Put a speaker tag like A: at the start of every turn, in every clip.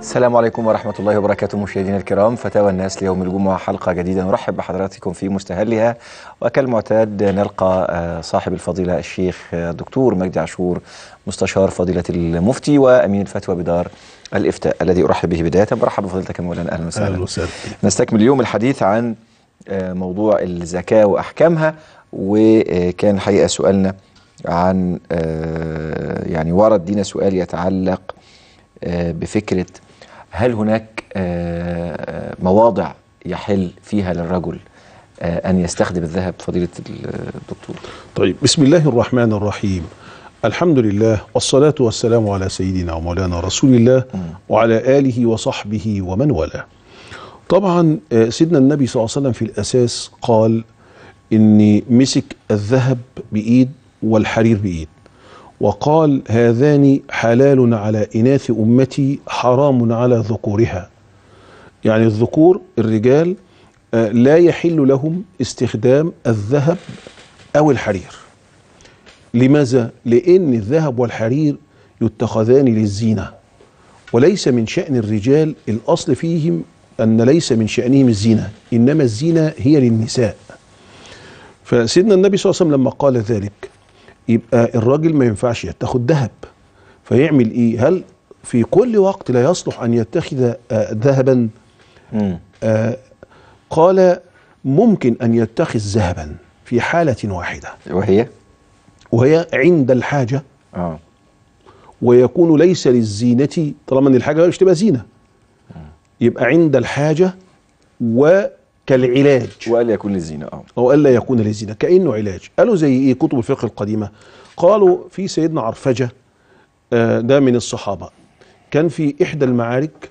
A: السلام عليكم ورحمة الله وبركاته مشاهدينا الكرام فتاوى الناس ليوم الجمعة حلقة جديدة نرحب بحضراتكم في مستهلها وكالمعتاد نلقى صاحب الفضيلة الشيخ الدكتور مجدي عاشور مستشار فضيلة المفتي وأمين الفتوى بدار الإفتاء الذي أرحب به بداية برحب بفضيلتك مولانا أهلا وسهلا
B: أهلا وسهلا
A: نستكمل اليوم الحديث عن موضوع الزكاة وأحكامها وكان الحقيقة سؤالنا عن يعني ورد دينا سؤال يتعلق بفكرة هل هناك مواضع يحل فيها للرجل أن يستخدم الذهب فضيلة الدكتور
B: طيب بسم الله الرحمن الرحيم الحمد لله والصلاة والسلام على سيدنا ومولانا رسول الله وعلى آله وصحبه ومن والاه طبعا سيدنا النبي صلى الله عليه وسلم في الأساس قال إني مسك الذهب بإيد والحرير بإيد وقال هذان حلال على إناث أمتي حرام على ذكورها يعني الذكور الرجال لا يحل لهم استخدام الذهب أو الحرير لماذا؟ لأن الذهب والحرير يتخذان للزينة وليس من شأن الرجال الأصل فيهم أن ليس من شأنهم الزينة إنما الزينة هي للنساء فسيدنا النبي صلى الله عليه وسلم لما قال ذلك يبقى الراجل ما ينفعش يتخذ ذهب فيعمل ايه هل في كل وقت لا يصلح ان يتخذ آه ذهبا آه قال ممكن ان يتخذ ذهبا في حالة واحدة
A: وهي
B: وهي عند الحاجة
A: آه.
B: ويكون ليس للزينة طالما ان الحاجة مش تبقى زينة يبقى عند الحاجة وكالعلاج
A: وقال يكون للزينة اه
B: أو ألا يكون للزنا كأنه علاج قالوا زي إيه كتب الفقه القديمة قالوا في سيدنا عرفجة آه ده من الصحابة كان في إحدى المعارك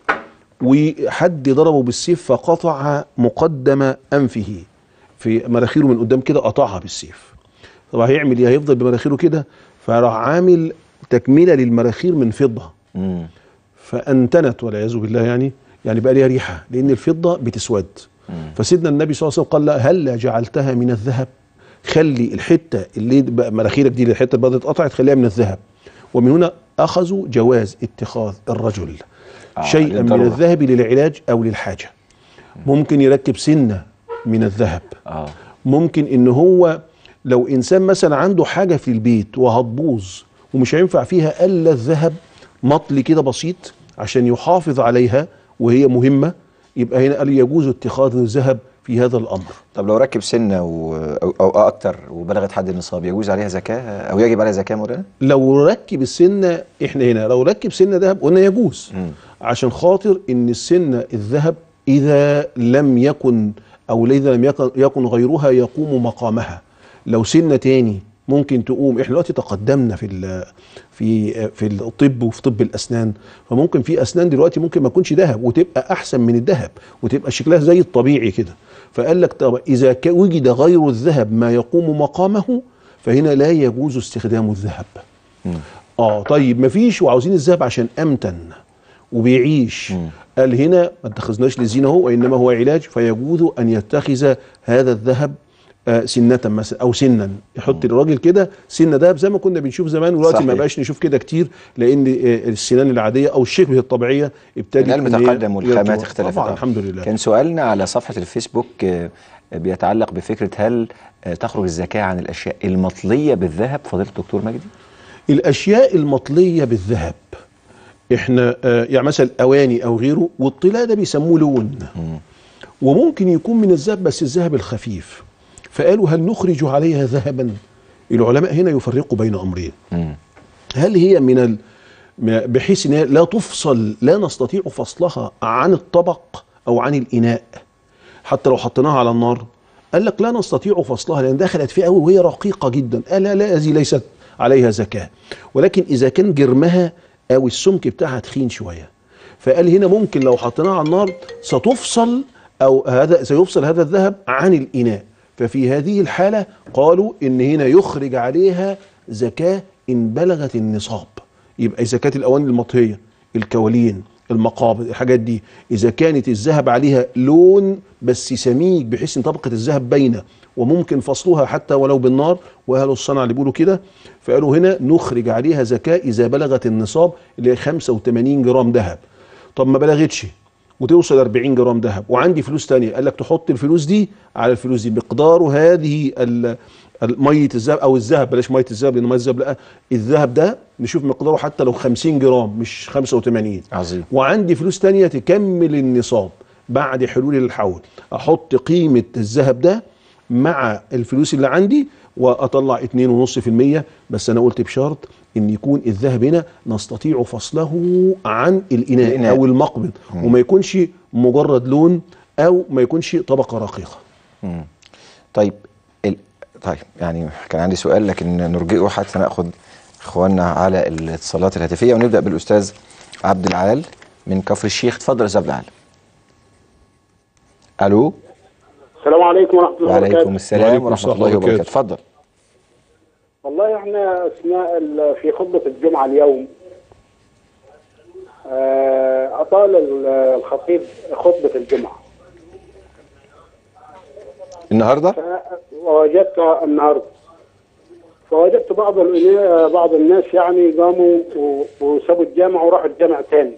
B: وحد ضربه بالسيف فقطع مقدم أنفه في مناخيره من قدام كده قطعها بالسيف طب هيعمل ايه هيفضل بمناخيره كده فراح عامل تكملة للمراخير من فضة
A: مم.
B: فأنتنت والعياذ بالله يعني يعني بقى ليها ريحة لأن الفضة بتسود فسيدنا النبي صلى الله عليه وسلم قال لا هل جعلتها من الذهب خلي الحته اللي بقى مناخيرك دي الحته اللي بدات اتقطعت خليها من الذهب ومن هنا اخذوا جواز اتخاذ الرجل
A: آه،
B: شيئا من
A: للضرورة.
B: الذهب للعلاج او للحاجه ممكن يركب سنه من الذهب
A: اه
B: ممكن ان هو لو انسان مثلا عنده حاجه في البيت وهتبوظ ومش هينفع فيها الا الذهب مطلي كده بسيط عشان يحافظ عليها وهي مهمه يبقى هنا قال يجوز اتخاذ الذهب في هذا الامر
A: طب لو ركب سنة و... أو, أو أكتر وبلغت حد النصاب يجوز عليها زكاة أو يجب عليها زكاة مولانا؟
B: لو ركب السنه احنا هنا لو ركب سنه ذهب قلنا يجوز
A: مم.
B: عشان خاطر ان السنه الذهب اذا لم يكن او اذا لم يكن, يكن غيرها يقوم مقامها لو سنه تاني ممكن تقوم احنا دلوقتي تقدمنا في ال- في في الطب وفي طب الاسنان فممكن في اسنان دلوقتي ممكن ما تكونش ذهب وتبقى احسن من الذهب وتبقى شكلها زي الطبيعي كده فقال لك طب اذا ك- وجد غير الذهب ما يقوم مقامه فهنا لا يجوز استخدام الذهب
A: مم.
B: اه طيب مفيش وعاوزين الذهب عشان امتن وبيعيش
A: مم.
B: قال هنا ما اتخذناش للزينه هو وانما هو علاج فيجوز ان يتخذ هذا الذهب آه، سنة مثلا او سنا يحط الراجل كده سنه ذهب زي ما كنا بنشوف زمان ودلوقتي ما
A: صحيح.
B: بقاش نشوف كده كتير لان آه، السنان العاديه او الشبه الطبيعيه ابتدت
A: العلم
B: إن هي
A: تقدم والخامات
B: يرجع.
A: اختلفت
B: طبعا
A: آه.
B: الحمد لله
A: كان سؤالنا على صفحة الفيسبوك آه، بيتعلق بفكرة هل آه، تخرج الزكاة عن الأشياء المطلية بالذهب فضيلة الدكتور مجدي؟
B: الاشياء المطليه بالذهب احنا آه، يعني مثلا اواني او غيره والطلاء ده بيسموه لون
A: مم.
B: وممكن يكون من الذهب بس الذهب الخفيف فقالوا هل نخرج عليها ذهبا العلماء هنا يفرقوا بين امرين
A: مم.
B: هل هي من ال... م- بحيث ان هي لا تفصل لا نستطيع فصلها عن الطبق او عن الاناء حتى لو حطيناها على النار قال لك لا نستطيع فصلها لان دخلت فيها قوي وهي رقيقه جدا قال لا لا هذه ليست عليها زكاه ولكن اذا كان جرمها او السمك بتاعها تخين شويه فقال هنا ممكن لو حطيناها على النار ستفصل او هذا سيفصل هذا الذهب عن الاناء ففي هذه الحاله قالوا ان هنا يخرج عليها زكاه ان بلغت النصاب يبقى زكاه الاواني المطهيه الكوالين المقابض الحاجات دي اذا كانت الذهب عليها لون بس سميك بحيث ان طبقه الذهب باينه وممكن فصلها حتى ولو بالنار واهل الصنعه اللي بيقولوا كده فقالوا هنا نخرج عليها زكاه اذا بلغت النصاب اللي هي 85 جرام ذهب طب ما بلغتش وتوصل 40 جرام ذهب وعندي فلوس تانية قال لك تحط الفلوس دي على الفلوس دي مقدار هذه ال- ال- ميه الذهب او الذهب بلاش ميه الذهب لان ميه الذهب لا الذهب ده نشوف مقداره حتى لو 50 جرام مش 85
A: عظيم
B: وعندي فلوس تانية تكمل النصاب بعد حلول الحول احط قيمة الذهب ده مع الفلوس اللي عندي واطلع 2.5% بس انا قلت بشرط ان يكون الذهب هنا نستطيع فصله عن الاناء,
A: الإناء.
B: او المقبض وما يكونش مجرد لون او ما يكونش طبقة رقيقة
A: مم. طيب ال... طيب يعني كان عندي سؤال لكن نرجئه حتى ناخذ اخواننا على الاتصالات الهاتفيه ونبدا بالاستاذ عبد العال من كفر الشيخ اتفضل يا استاذ عبد العال الو
C: السلام عليكم ورحمة الله
A: وعليكم
C: وبركاته
A: السلام
B: وعليكم
A: ورحمه
B: السلام
A: الله وبركاته
B: وبركاته.
A: اتفضل
C: والله احنا اثناء ال- في خطبة الجمعة اليوم آه، اطال ال- الخطيب خطبة الجمعة
A: النهارده
C: ف- ووجدت النهارده فوجدت بعض الإنا- بعض الناس يعني قاموا و- وسابوا الجامع وراحوا الجامع تاني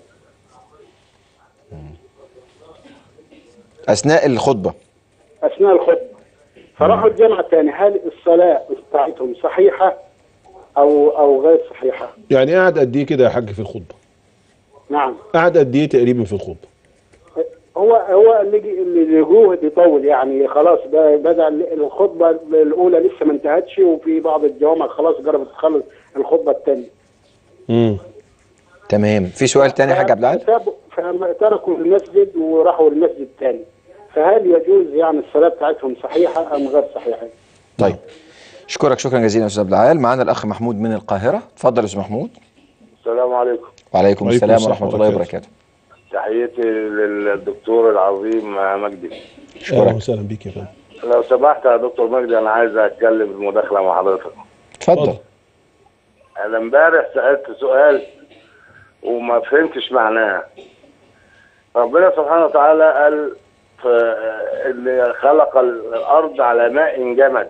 A: اثناء الخطبه
C: اثناء الخطبة فراحوا الجامع تاني هل الصلاة بتاعتهم صحيحة او او غير صحيحة؟
B: يعني قاعد قد ايه كده يا حاج في الخطبة
C: نعم
B: قاعد قد ايه تقريبا في الخطبة
C: هو هو اللي اللي جوه بيطول يعني خلاص ب- بدا الخطبه الاولى لسه ما انتهتش وفي بعض الجوامع خلاص قربت تخلص الخطبه الثانيه
B: امم
A: تمام في سؤال تاني يا حاج عبد العال
C: فتركوا المسجد وراحوا المسجد الثاني فهل يجوز يعني الصلاه بتاعتهم صحيحه ام غير صحيحه؟
A: طيب اشكرك شكرا جزيلا يا استاذ عبد العال معانا الاخ محمود من القاهره اتفضل يا استاذ محمود
D: السلام عليكم
A: وعليكم
B: وعليكم
A: السلام
B: السلام
A: ورحمه الله
B: وبركاته.
A: وبركاته
D: تحياتي للدكتور العظيم مجدي
B: اهلا وسهلا بيك يا فندم
D: لو سمحت يا دكتور مجدي انا عايز اتكلم بمداخله مع حضرتك
A: اتفضل
D: انا امبارح سالت سؤال وما فهمتش معناه ربنا سبحانه وتعالى قال في اللي خلق الارض على ماء جمد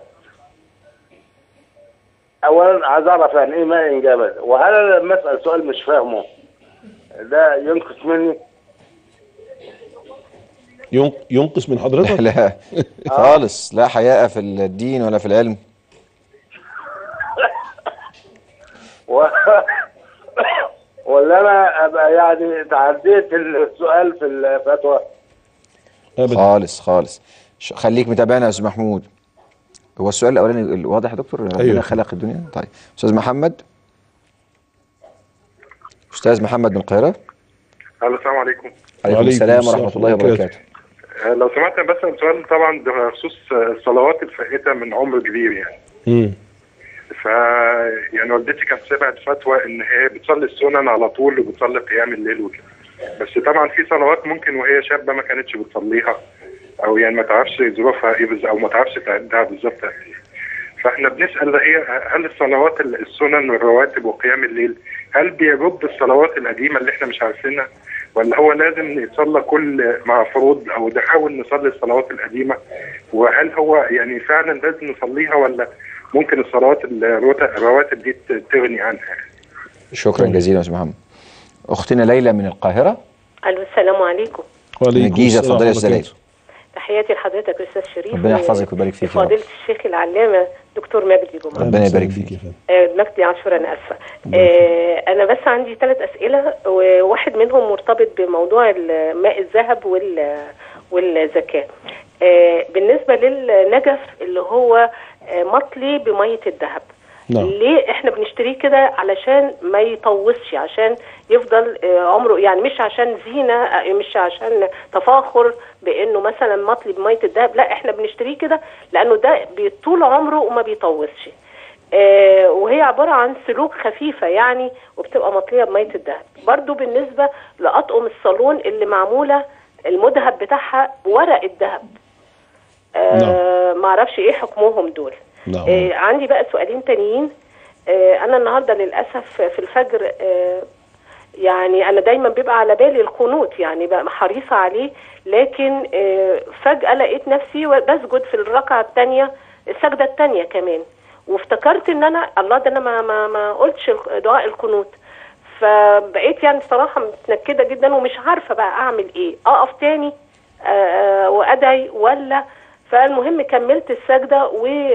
D: اولا عايز اعرف يعني ايه ماء جمد وهل انا لما اسال سؤال مش فاهمه ده ينقص مني
B: ينق- ينقص من حضرتك
A: لا خالص لا حياء في الدين ولا في العلم
D: و... ولا انا ابقى يعني تعديت السؤال في الفتوى
B: ابدا
A: خالص خالص ش- خليك متابعنا يا استاذ محمود هو السؤال الاولاني واضح يا دكتور ربنا
B: أيوة.
A: خلق الدنيا طيب استاذ محمد استاذ محمد من القاهره
E: الو السلام عليكم
A: عليكم
B: وعليكم
A: السلام
B: السلام
A: ورحمه الله
B: وبركاته.
A: وبركاته
E: آه، لو سمحت أنا بسأل سؤال طبعا بخصوص الصلوات الفائتة من عمر كبير يعني
B: امم
E: ف يعني والدتي كانت سمعت فتوى ان هي بتصلي السنن على طول وبتصلي قيام الليل وكده بس طبعا في صلوات ممكن وهي شابه ما كانتش بتصليها او يعني ما تعرفش ظروفها ايه بالظبط او ما تعرفش تعدها بالظبط قد ايه فاحنا بنسال هي هل الصلوات السنن والرواتب وقيام الليل هل بيرد الصلوات القديمه اللي احنا مش عارفينها ولا هو لازم يصلى كل مع فروض او نحاول نصلي الصلوات القديمه وهل هو يعني فعلا لازم نصليها ولا ممكن الصلوات الروت- الرواتب دي تغني عنها
A: شكرا جزيلا يا استاذ محمد اختنا ليلى من القاهره
F: الو السلام عليكم
B: وعليكم
A: الجيزة،
B: السلام
A: اتفضلي يا أستاذ
B: وبركاته.
F: تحياتي لحضرتك استاذ شريف
A: ربنا يحفظك ويبارك فيك يا رب.
F: فضيله الشيخ العلامه دكتور مجدي جمعه
A: ربنا
B: أهلا
A: يبارك
B: وسهلا
A: فيك.
B: بيك يا فندم
F: آه، مجدي عاشور انا اسفه آه، انا بس عندي ثلاث اسئله وواحد منهم مرتبط بموضوع ال- ماء الذهب وال والزكاه آه، بالنسبه للنجف اللي هو آه، مطلي بميه الذهب
B: نعم.
F: ليه احنا بنشتريه كده علشان ما يطوسش عشان يفضل آه، عمره يعني مش عشان زينه آه، مش عشان تفاخر بانه مثلا مطلي بميه الذهب لا احنا بنشتريه كده لانه ده طول عمره وما بيطوسش آه، وهي عبارة عن سلوك خفيفة يعني وبتبقى مطلية بمية الدهب برضو بالنسبة لأطقم الصالون اللي معمولة المذهب بتاعها ورق الذهب آه معرفش ايه حكمهم دول
B: نعم.
F: آه عندي بقى سؤالين تانيين آه انا النهاردة للأسف في الفجر آه يعني انا دايما بيبقى على بالي القنوت يعني بقى حريصه عليه لكن آه، فجاه لقيت نفسي بسجد في الركعه الثانيه السجده الثانيه كمان وافتكرت ان انا الله ده انا ما ما ما قلتش دعاء القنوت فبقيت يعني بصراحه متنكده جدا ومش عارفه بقى اعمل ايه اقف تاني آه، آه، وادعي ولا فالمهم كملت السجده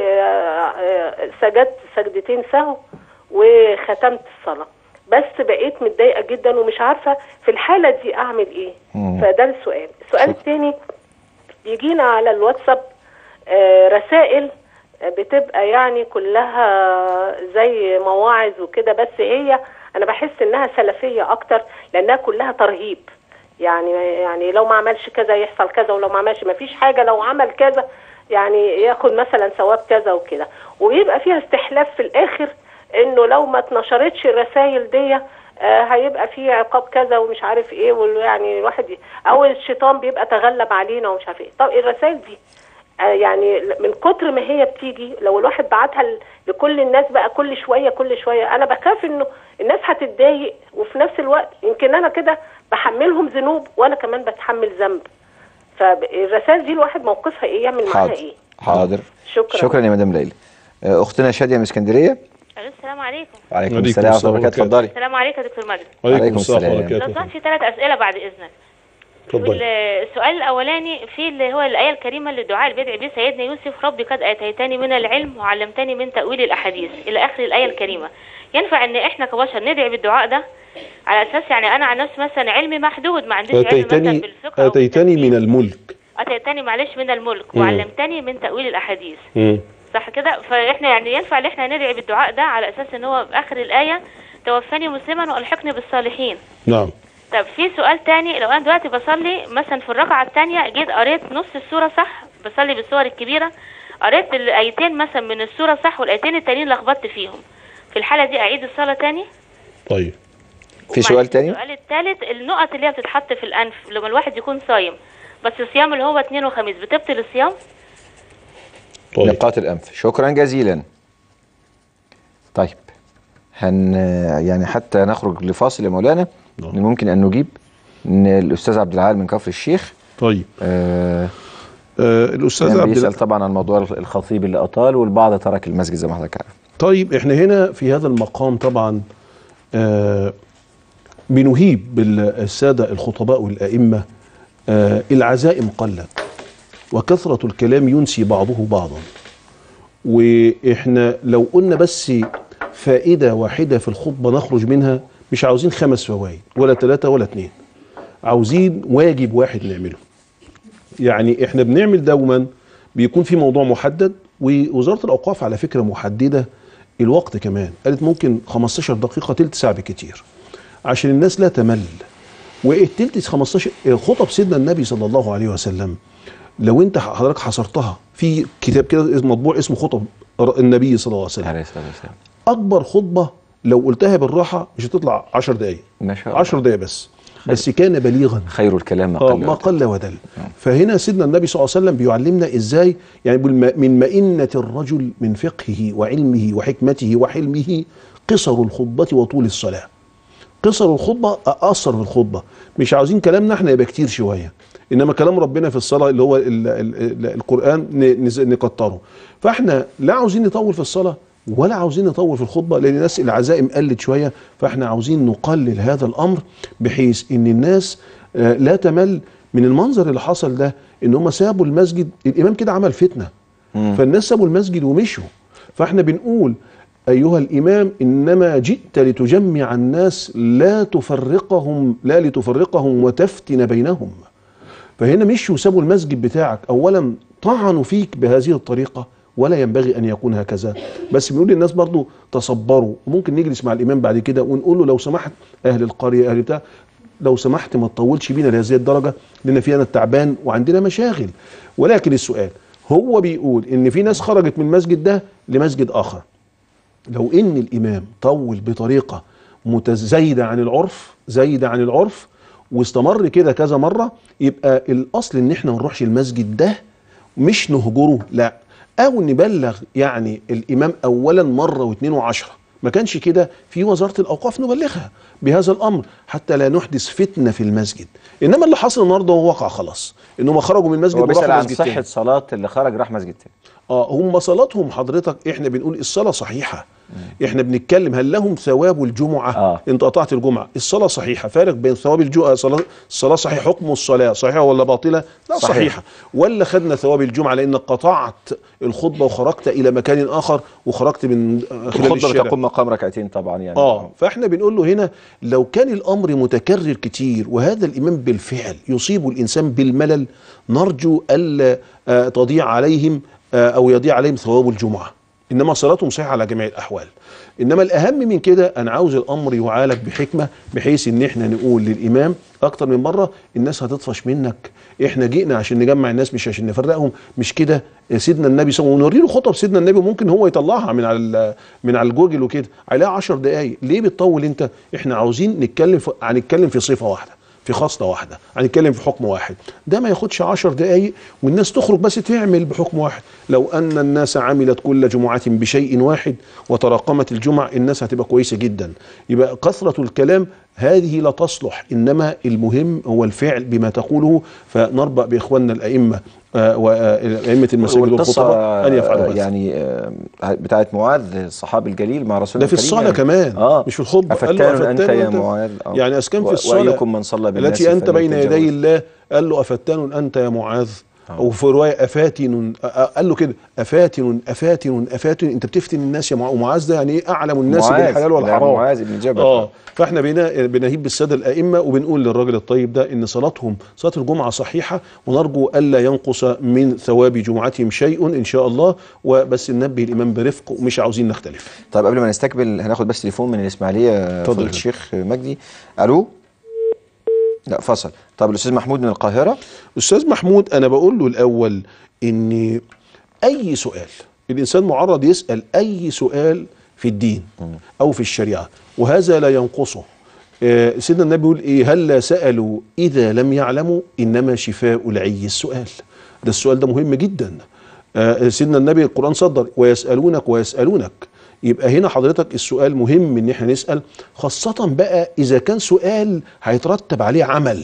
F: وسجدت سجدتين سهو وختمت الصلاه بس بقيت متضايقه جدا ومش عارفه في الحاله دي اعمل ايه
A: مم.
F: فده السؤال السؤال الثاني يجينا على الواتساب آه، رسائل آه، بتبقى يعني كلها زي مواعظ وكده بس هي انا بحس انها سلفيه اكتر لانها كلها ترهيب يعني يعني لو ما عملش كذا يحصل كذا ولو ما عملش ما فيش حاجه لو عمل كذا يعني ياخد مثلا ثواب كذا وكده ويبقى فيها استحلاف في الاخر انه لو ما اتنشرتش الرسائل دي آه، هيبقى في عقاب كذا ومش عارف ايه ويعني الواحد ي- او الشيطان بيبقى تغلب علينا ومش عارف ايه طب الرسائل دي آه، يعني من كتر ما هي بتيجي لو الواحد بعتها ل- لكل الناس بقى كل شويه كل شويه انا بخاف انه الناس هتتضايق وفي نفس الوقت يمكن انا كده بحملهم ذنوب وانا كمان بتحمل ذنب فالرسائل دي الواحد موقفها ايه يعمل معاها
A: حاضر
F: ايه
A: حاضر
F: شكرا
A: شكرا يا مدام ليلى آه، اختنا شاديه من اسكندريه
G: السلام عليكم
A: وعليكم
B: وعليكم
A: السلام ورحمه
B: السلام
A: الله وبركاته
B: وبركاته.
A: اتفضلي
G: السلام عليكم يا دكتور مجد
A: عليكم
B: وعليكم السلام
A: السلام.
B: ورحمة
G: لو
B: الله
G: سمحت في ثلاث اسئله بعد اذنك
B: اتفضلي
G: وال- السؤال الاولاني في اللي هو الايه الكريمه اللي الدعاء اللي بيدعي بيه سيدنا يوسف ربي قد اتيتني من العلم وعلمتني من تاويل الاحاديث الى اخر الايه الكريمه ينفع ان احنا كبشر ندعي بالدعاء ده على اساس يعني انا عن نفسي مثلا علمي محدود ما عنديش علم مثلا
B: اتيتني
G: بالفقه أو
B: اتيتني من
G: بالتفسير.
B: الملك
G: اتيتني معلش من الملك
B: مم.
G: وعلمتني من تاويل الاحاديث
B: مم.
G: صح كده فاحنا يعني ينفع ان احنا ندعي بالدعاء ده على اساس ان هو في اخر الايه توفني مسلما والحقني بالصالحين
B: نعم
G: طب في سؤال تاني لو انا دلوقتي بصلي مثلا في الركعه التانية جيت قريت نص السوره صح بصلي بالسور الكبيره قريت الايتين مثلا من السوره صح والايتين التانيين لخبطت فيهم في الحاله دي اعيد الصلاه تاني
B: طيب
A: في سؤال تاني
G: السؤال الثالث النقط اللي هي بتتحط في الانف لما الواحد يكون صايم بس الصيام اللي هو اثنين وخميس بتبطل الصيام
B: طيب
A: نقاط الانف شكرا جزيلا طيب هن يعني حتى نخرج لفاصل يا مولانا
B: نعم.
A: ممكن ان نجيب ان الاستاذ عبد العال من كفر الشيخ
B: طيب
A: آه
B: آه الاستاذ
A: كان
B: عبد
A: بيسال
B: ال-
A: طبعا عن موضوع الخطيب اللي اطال والبعض ترك المسجد زي ما حضرتك عارف
B: طيب احنا هنا في هذا المقام طبعا آه بنهيب بالساده الخطباء والائمه آه العزائم قلت وكثره الكلام ينسي بعضه بعضا واحنا لو قلنا بس فائده واحده في الخطبه نخرج منها مش عاوزين خمس فوائد ولا ثلاثه ولا اثنين عاوزين واجب واحد نعمله يعني احنا بنعمل دوما بيكون في موضوع محدد ووزاره الاوقاف على فكره محدده الوقت كمان قالت ممكن 15 دقيقه تلت ساعه بكتير عشان الناس لا تمل والتلت 15 خطب سيدنا النبي صلى الله عليه وسلم لو انت حضرتك حصرتها في كتاب كده اسمه- مطبوع اسمه خطب النبي صلى الله عليه وسلم
A: عليه الصلاه والسلام
B: اكبر خطبه لو قلتها بالراحه مش هتطلع 10 دقائق
A: ما شاء الله
B: 10 دقائق بس بس كان بليغا
A: خير الكلام ما
B: آه،
A: قل
B: ما
A: وأدل.
B: قل ودل فهنا سيدنا النبي صلى الله عليه وسلم بيعلمنا ازاي يعني بيقول ما- من مئنة الرجل من فقهه وعلمه وحكمته وحلمه قصر الخطبة وطول الصلاة قصر الخطبة أقصر في الخطبة مش عاوزين كلامنا احنا يبقى كتير شوية إنما كلام ربنا في الصلاة اللي هو ال ال ال القرآن ن- نز- نكتره فاحنا لا عاوزين نطول في الصلاة ولا عاوزين نطول في الخطبة لأن الناس العزائم قلت شوية فاحنا عاوزين نقلل هذا الأمر بحيث إن الناس آه، لا تمل من المنظر اللي حصل ده إن هم سابوا المسجد الإمام كده عمل فتنة فالناس سابوا المسجد ومشوا فاحنا بنقول أيها الإمام إنما جئت لتجمع الناس لا تفرقهم لا لتفرقهم وتفتن بينهم فهنا مشوا وسابوا المسجد بتاعك أولا طعنوا فيك بهذه الطريقة ولا ينبغي أن يكون هكذا بس بنقول للناس برضو تصبروا وممكن نجلس مع الإمام بعد كده ونقول له لو سمحت أهل القرية أهل بتاع لو سمحت ما تطولش بينا لهذه الدرجة لأن فينا التعبان وعندنا مشاغل ولكن السؤال هو بيقول إن في ناس خرجت من المسجد ده لمسجد آخر لو ان الامام طول بطريقه متزايده عن العرف زايده عن العرف واستمر كده كذا مره يبقى الاصل ان احنا ما نروحش المسجد ده مش نهجره لا او نبلغ يعني الامام اولا مره واثنين وعشره ما كانش كده في وزاره الاوقاف نبلغها بهذا الامر حتى لا نحدث فتنه في المسجد انما اللي حصل النهارده هو واقع خلاص انهم خرجوا من المسجد
A: هو بيسال
B: وراحوا
A: عن
B: مسجد
A: صحه
B: تاني.
A: صلاه اللي خرج راح مسجد تاني
B: اه هم صلاتهم حضرتك احنا بنقول الصلاه صحيحه احنا بنتكلم هل لهم ثواب الجمعه
A: آه.
B: انت قطعت الجمعه الصلاه صحيحه فارق بين ثواب الجمعه صلاه الصلاه صحيح حكم الصلاه صحيحه ولا باطله لا
A: صحيح.
B: صحيحه ولا خدنا ثواب الجمعه لانك قطعت الخطبه وخرجت الى مكان اخر وخرجت من خلال
A: الخطبه
B: الشارع
A: بتقوم مقام ركعتين طبعا يعني
B: اه فاحنا بنقول له هنا لو كان الامر متكرر كتير وهذا الامام بالفعل يصيب الانسان بالملل نرجو الا آه، تضيع عليهم آه، او يضيع عليهم ثواب الجمعه انما صلاتهم صحيحه على جميع الاحوال انما الاهم من كده انا عاوز الامر يعالج بحكمه بحيث ان احنا نقول للامام اكتر من مره الناس هتطفش منك احنا جئنا عشان نجمع الناس مش عشان نفرقهم مش كده سيدنا النبي صلى الله عليه وسلم ونوري له خطب سيدنا النبي ممكن هو يطلعها من على ال- من على الجوجل وكده عليها 10 دقائق ليه بتطول انت احنا عاوزين نتكلم في هنتكلم في صفه واحده في خصله واحده هنتكلم في حكم واحد ده ما ياخدش 10 دقائق والناس تخرج بس تعمل بحكم واحد لو ان الناس عملت كل جمعه بشيء واحد وتراكمت الجمع الناس هتبقى كويسه جدا يبقى كثره الكلام هذه لا تصلح انما المهم هو الفعل بما تقوله فنربأ باخواننا الائمه آه، وائمه المساجد
A: والقصه
B: والخطباء ان يفعلوا
A: آه،
B: هذا
A: يعني آه، بتاعت معاذ الصحابي الجليل مع رسول
B: ده
A: الله
B: في
A: الكريم
B: الصلاة
A: يعني.
B: كمان
A: اه
B: مش في الخطبة قال له
A: أفتان أنت
B: أفتان
A: يا
B: أنت؟
A: معاذ آه.
B: يعني أذ كان في
A: و-
B: الصلاة
A: وأيكم من صلى بالناس
B: التي أنت بين
A: فليتجاوز.
B: يدي الله قال له أفتان أنت يا معاذ وفي رواية أفاتن أ- أ- قال له كده أفاتن أفاتن أفاتن أنت بتفتن الناس يا معاذ ومعاذ ده يعني إيه أعلم الناس
A: معاذ،
B: بالحلال
A: ده
B: والحرام
A: معاذ بن جبل.
B: اه فاحنا بنا بنهيب بالساده الائمه وبنقول للراجل الطيب ده ان صلاتهم صلاه الجمعه صحيحه ونرجو الا ينقص من ثواب جمعتهم شيء ان شاء الله وبس ننبه الامام برفق ومش عاوزين نختلف
A: طيب قبل ما نستقبل هناخد بس تليفون من الاسماعيليه
B: اتفضل.
A: فضيله الشيخ مجدي الو لا فصل طب الاستاذ محمود من القاهره
B: استاذ محمود انا بقول له الاول ان اي سؤال الانسان معرض يسال اي سؤال في الدين او في الشريعه وهذا لا ينقصه آه، سيدنا النبي يقول ايه هل سالوا اذا لم يعلموا انما شفاء العي السؤال ده السؤال ده مهم جدا آه، سيدنا النبي القران صدر ويسالونك ويسالونك يبقى هنا حضرتك السؤال مهم ان احنا نسال خاصه بقى اذا كان سؤال هيترتب عليه عمل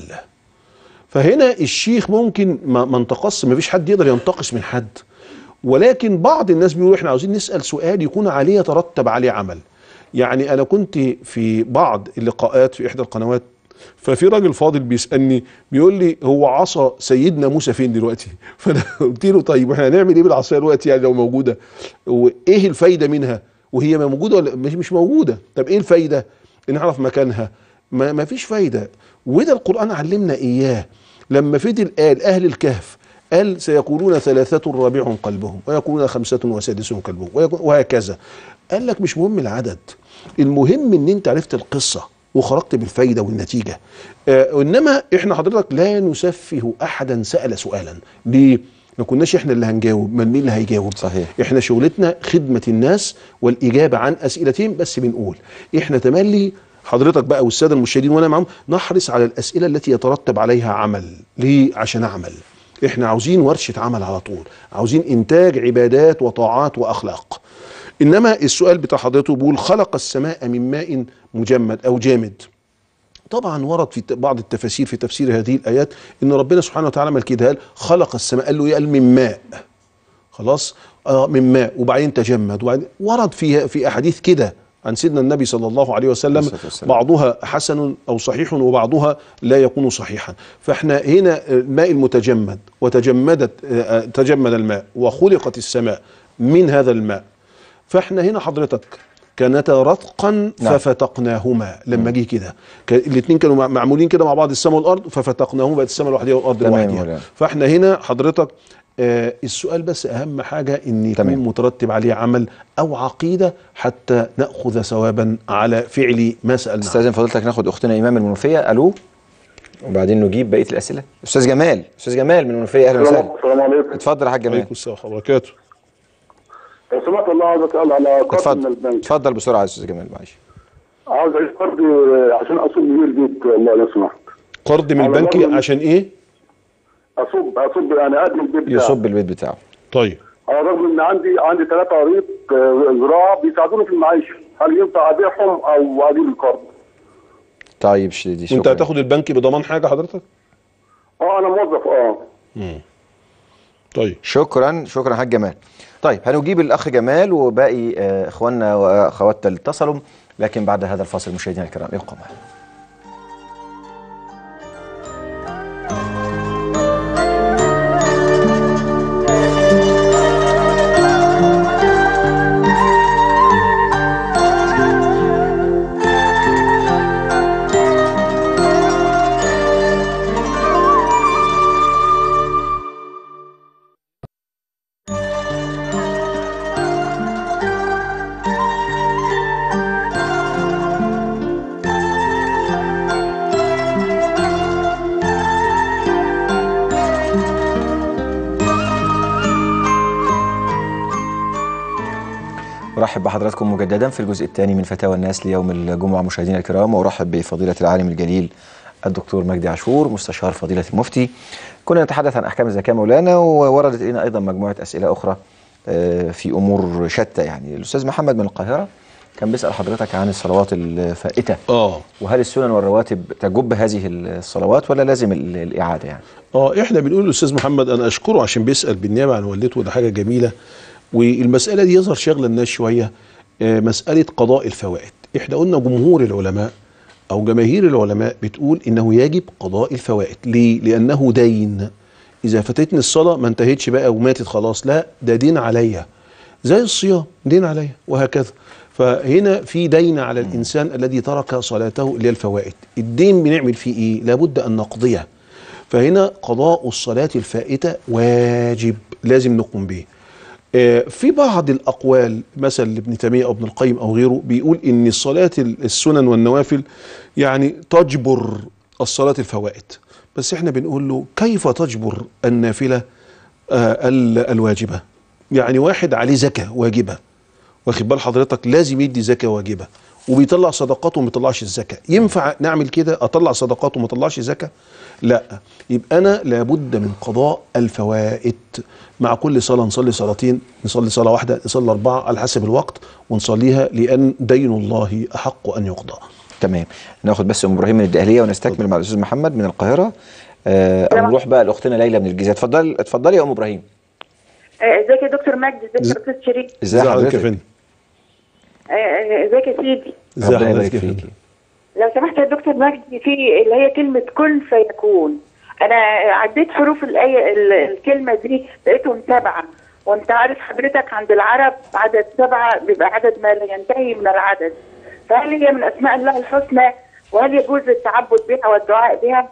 B: فهنا الشيخ ممكن ما ما انتقص ما فيش حد يقدر ينتقص من حد ولكن بعض الناس بيقولوا احنا عاوزين نسال سؤال يكون عليه يترتب عليه عمل يعني انا كنت في بعض اللقاءات في احدى القنوات ففي راجل فاضل بيسالني بيقول لي هو عصا سيدنا موسى فين دلوقتي فانا قلت له طيب احنا هنعمل ايه بالعصايه دلوقتي يعني لو موجوده وايه الفايده منها وهي موجوده ولا مش مش موجوده طب ايه الفايده نعرف مكانها ما, ما فيش فايده وده القران علمنا اياه لما فضل قال اهل الكهف قال سيقولون ثلاثة رابعهم قلبهم ويقولون خمسة وسادسهم قلبهم ويقول- وهكذا قال لك مش مهم العدد المهم ان انت عرفت القصة وخرجت بالفايدة والنتيجة آه انما احنا حضرتك لا نسفه احدا سأل سؤالا ليه ما كناش احنا اللي هنجاوب من مين اللي هيجاوب
A: صحيح.
B: احنا شغلتنا خدمة الناس والاجابة عن اسئلتهم بس بنقول احنا تملي حضرتك بقى والساده المشاهدين وانا معاهم نحرص على الاسئله التي يترتب عليها عمل ليه عشان اعمل احنا عاوزين ورشه عمل على طول عاوزين انتاج عبادات وطاعات واخلاق انما السؤال بتاع حضرته بيقول خلق السماء من ماء مجمد او جامد طبعا ورد في بعض التفاسير في تفسير هذه الايات ان ربنا سبحانه وتعالى مال كده قال خلق السماء قال له ايه قال من ماء خلاص آه من ماء وبعدين تجمد وبعدين ورد في في احاديث كده عن سيدنا النبي صلى الله عليه وسلم
A: الصلاة والسلام.
B: بعضها حسن او صحيح وبعضها لا يكون صحيحا فاحنا هنا الماء المتجمد وتجمدت آه، آه، تجمد الماء وخلقت السماء من هذا الماء فاحنا هنا حضرتك كانتا رتقا
A: نعم.
B: ففتقناهما لما جه كده الاثنين كانوا مع- معمولين كده مع بعض السماء والارض ففتقناهما بقت السماء لوحدها والارض
A: تمام يا
B: لوحدها
A: مولانا.
B: فاحنا هنا حضرتك آه السؤال بس اهم حاجه ان يكون
A: تمام.
B: مترتب عليه عمل او عقيده حتى ناخذ ثوابا على فعل ما سالنا عنه.
A: استاذن فضيلتك ناخد اختنا ايمان من المنوفيه الو وبعدين نجيب بقيه الاسئله استاذ جمال استاذ جمال من المنوفيه اهلا وسهلا
D: السلام عليكم
A: اتفضل يا حاج جمال
B: عليكم السلام ورحمه الله وبركاته
D: لو سمحت الله عاوز اسال على قرض من
A: اتفضل
D: البنك
A: اتفضل بسرعه يا استاذ جمال معلش
D: عاوز اعيش قرض عشان اصب بيه البيت والله لو سمحت
B: قرض من
D: على
B: البنك
D: الرغم-
B: عشان ايه
D: اصب اصب يعني اقدم البيت بتاعي.
A: يصب البيت بتاعه
B: طيب
D: على الرغم ان عندي عندي ثلاثة عريق آه، زراعة بيساعدوني في المعيشة هل ينفع ابيعهم او اجيب القرض؟
A: طيب شديد
B: وانت
A: شكرا
B: هتاخد البنك بضمان حاجه حضرتك
D: اه انا موظف اه
B: طيب
A: شكرا شكرا حاج جمال طيب هنجيب الاخ جمال وباقي آه، اخواننا واخواتنا اللي اتصلوا لكن بعد هذا الفاصل مشاهدينا الكرام ابقوا معنا ارحب بحضراتكم مجددا في الجزء الثاني من فتاوى الناس ليوم الجمعه مشاهدينا الكرام وارحب بفضيله العالم الجليل الدكتور مجدي عاشور مستشار فضيله المفتي كنا نتحدث عن احكام الزكاه مولانا ووردت الينا ايضا مجموعه اسئله اخرى آه، في امور شتى يعني الاستاذ محمد من القاهره كان بيسال حضرتك عن الصلوات الفائته
B: اه
A: وهل السنن والرواتب تجب هذه الصلوات ولا لازم ال- الاعاده يعني
B: اه احنا بنقول للاستاذ محمد انا اشكره عشان بيسال بالنيابه عن والدته وده حاجه جميله والمساله دي يظهر شغله الناس شويه آه، مساله قضاء الفوائد احنا قلنا جمهور العلماء او جماهير العلماء بتقول انه يجب قضاء الفوائد ليه لانه دين اذا فاتتني الصلاه ما انتهتش بقى وماتت خلاص لا ده دين عليا زي الصيام دين عليا وهكذا فهنا في دين على الانسان الذي ترك صلاته اللي هي الفوائد الدين بنعمل فيه ايه لابد ان نقضيه فهنا قضاء الصلاة الفائتة واجب لازم نقوم به آه، في بعض الأقوال مثلا لابن تيمية أو ابن القيم أو غيره بيقول إن الصلاة السنن والنوافل يعني تجبر الصلاة الفوائد بس احنا بنقول له كيف تجبر النافلة آه، ال- الواجبة يعني واحد عليه زكاة واجبة واخد بال حضرتك لازم يدي زكاة واجبة وبيطلع صدقات وما يطلعش الزكاة ينفع نعمل كده اطلع صدقات وما اطلعش زكاة لا يبقى انا لابد من قضاء الفوائد مع كل صلاة نصلي صلاتين نصلي صلاة واحدة نصلي أربعة على حسب الوقت ونصليها لأن دين الله أحق أن يقضى
A: تمام ناخد بس ام ابراهيم من الدقهليه ونستكمل مع الاستاذ محمد من القاهره آه، او نروح بقى لاختنا ليلى من الجيزه اتفضلي اتفضلي يا ام ابراهيم
H: آه، ازيك يا دكتور مجدي ازيك يا استاذ شريف
A: ازي حضرتك
B: يا فندم
H: آه، آه، ازيك يا سيدي
B: ازي
A: ربنا يبارك
B: حضرتك يا فندم
A: فيكي
H: لو سمحت يا دكتور مجدي في اللي هي كلمة كن فيكون أنا عديت حروف الآية ال- الكلمة دي لقيتهم سبعة وأنت عارف حضرتك عند العرب عدد سبعة بيبقى عدد ما لا ينتهي من العدد فهل هي من أسماء الله الحسنى وهل يجوز التعبد بها والدعاء بها؟